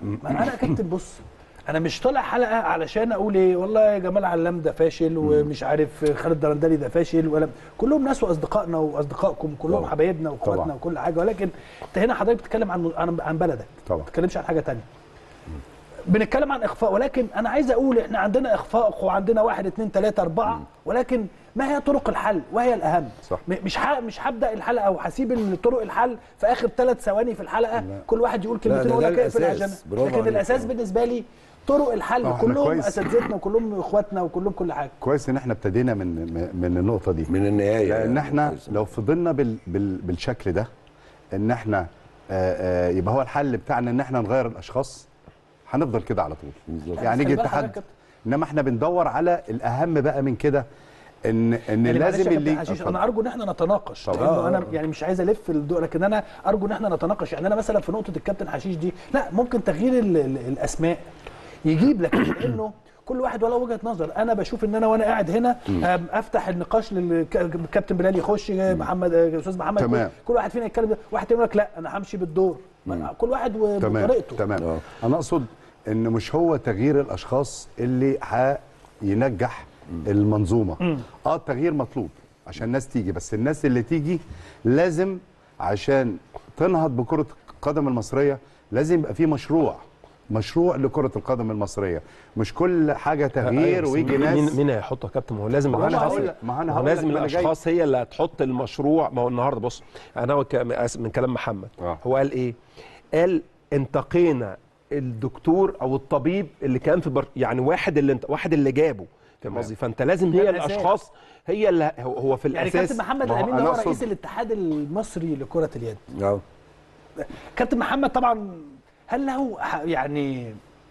ما انا يا كابتن بص انا مش طالع حلقه علشان اقول ايه والله يا جمال علام ده فاشل ومش عارف خالد درندلي ده فاشل ولا كلهم ناس واصدقائنا واصدقائكم كلهم طبعا. حبايبنا واخواتنا طبعا. وكل حاجه ولكن انت هنا حضرتك بتتكلم عن عن عن بلدك طبعا. ما بتتكلمش عن حاجه تانية بنتكلم عن اخفاء ولكن انا عايز اقول احنا عندنا اخفاء وعندنا واحد اثنين ثلاثه اربعه ولكن ما هي طرق الحل وهي الاهم صح. م- مش ح- مش هبدا الحلقه وهسيب ال- طرق الحل في اخر ثلاث ثواني في الحلقه كل واحد يقول كلمتين ده يقول لك ده اقفل الأساس. العجله برافو لكن عليك. الاساس بالنسبه لي طرق الحل آه، إحنا كلهم كويس. اساتذتنا وكلهم اخواتنا وكلهم كل حاجه كويس ان احنا ابتدينا من من- من النقطه دي من النهايه لان احنا كويس. لو فضلنا بال بال بالشكل ده ان احنا آه، آه، يبقى هو الحل بتاعنا ان احنا نغير الاشخاص هنفضل كده على طول بالظبط. يعني خلي يجي بالك اتحاد حضرتك- انما احنا بندور على الاهم بقى من كده ان ان يعني معلش يا لازم كابتن اللي حشيش اتفضل. انا ارجو ان احنا نتناقش طبعا. لانه آه، انا آه. يعني مش عايز الف الضوء لكن انا ارجو ان احنا نتناقش يعني انا مثلا في نقطه الكابتن حشيش دي لا ممكن تغيير ال- ال- الاسماء يجيب لك لانه كل واحد ولا وجهه نظر انا بشوف ان انا وانا قاعد هنا أم، افتح النقاش للكابتن بلال يخش محمد استاذ محمد تمام. يقول- كل واحد فينا يتكلم واحد تاني يقول لك لا انا همشي بالدور كل واحد و- تمام بطريقته تمام آه. انا اقصد ان مش هو تغيير الاشخاص اللي هينجح المنظومه اه التغيير مطلوب عشان الناس تيجي بس الناس اللي تيجي لازم عشان تنهض بكره القدم المصريه لازم يبقى في مشروع مشروع لكره القدم المصريه مش كل حاجه تغيير أيوة، ويجي مين- ناس مين مين هيحطه يا كابتن ما هو لازم ما أنا الاشخاص هقول لك- ما أنا ما هو هقول لك لازم ما أنا جاي. الاشخاص هي اللي هتحط المشروع ما هو النهارده بص انا هو ك- من كلام محمد آه. هو قال ايه قال انتقينا الدكتور او الطبيب اللي كان في بر... يعني واحد اللي انت واحد اللي جابه فاهم قصدي فانت لازم ده هي الأساس. الاشخاص هي اللي هو هو في يعني الاساس كابتن محمد ما هو الامين ده أنا هو أقصد- رئيس الاتحاد المصري لكره اليد اه كابتن محمد طبعا هل له ح- يعني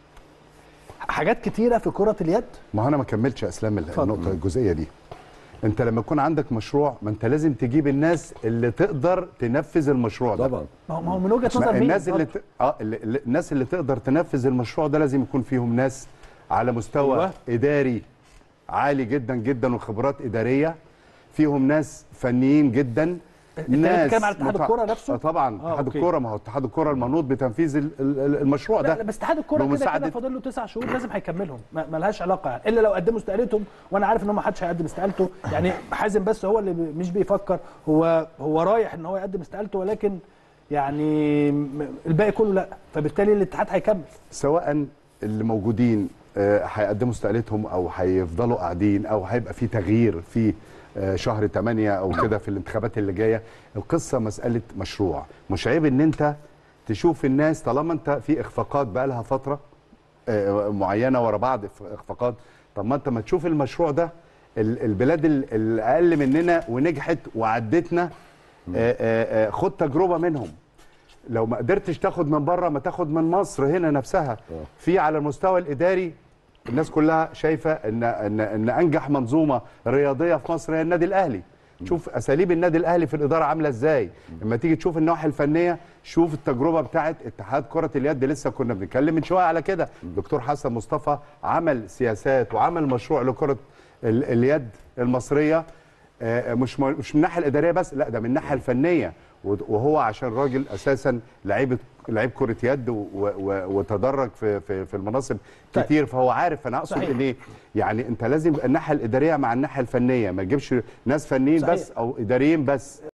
حاجات كتيره في كره اليد ما هو انا ما كملتش اسلام النقطه الجزئيه دي انت لما يكون عندك مشروع ما انت لازم تجيب الناس اللي تقدر تنفذ المشروع ده طبعا ما هو ما هو من وجهه ما نظر مين الناس اللي برضه؟ ت... اه اللي... اللي- الناس اللي تقدر تنفذ المشروع ده لازم يكون فيهم ناس على مستوى أيوة. أيوة. اداري عالي جدا جدا وخبرات اداريه فيهم ناس فنيين جدا أنت بتتكلم على اتحاد متع- الكرة نفسه؟ آه طبعا آه، اتحاد أوكي. الكوره ما هو اتحاد الكوره المنوط بتنفيذ ال- ال- المشروع لا ده لا بس اتحاد الكوره كده كده بمساعدة- فاضل له تسع شهور لازم هيكملهم ما ما لهاش علاقه يعني الا لو قدموا استقالتهم وانا عارف ان هم ما حدش هيقدم استقالته يعني حازم بس هو اللي ب- مش بيفكر هو هو رايح ان هو يقدم استقالته ولكن يعني م- الباقي كله لا فبالتالي الاتحاد هيكمل سواء اللي موجودين آه، هيقدموا استقالتهم او هيفضلوا قاعدين او هيبقى في تغيير في آه، شهر 8 او كده في الانتخابات اللي جايه القصه مساله مشروع مش عيب ان انت تشوف الناس طالما انت في اخفاقات بقى لها فتره آه، معينه ورا بعض إخف- اخفاقات طب ما انت ما تشوف المشروع ده ال- البلاد ال- الاقل مننا ونجحت وعدتنا آه، آه، آه، خد تجربه منهم لو ما قدرتش تاخد من بره ما تاخد من مصر هنا نفسها في على المستوى الاداري الناس كلها شايفه ان ان ان انجح منظومه رياضيه في مصر هي النادي الاهلي شوف اساليب النادي الاهلي في الاداره عامله ازاي لما تيجي تشوف الناحيه الفنيه شوف التجربه بتاعت اتحاد كره اليد لسه كنا بنتكلم من شويه على كده دكتور حسن مصطفى عمل سياسات وعمل مشروع لكره ال- اليد المصريه آه، مش م- مش من الناحيه الاداريه بس لا ده من الناحيه الفنيه وت- وهو عشان راجل اساسا لعيب لعيب كره يد و- و- وتدرج في في في المناصب طيب. كتير فهو عارف انا اقصد صحيح. ان ايه يعني انت لازم يبقى الناحيه الاداريه مع الناحيه الفنيه ما تجيبش ناس فنيين صحيح. بس او اداريين بس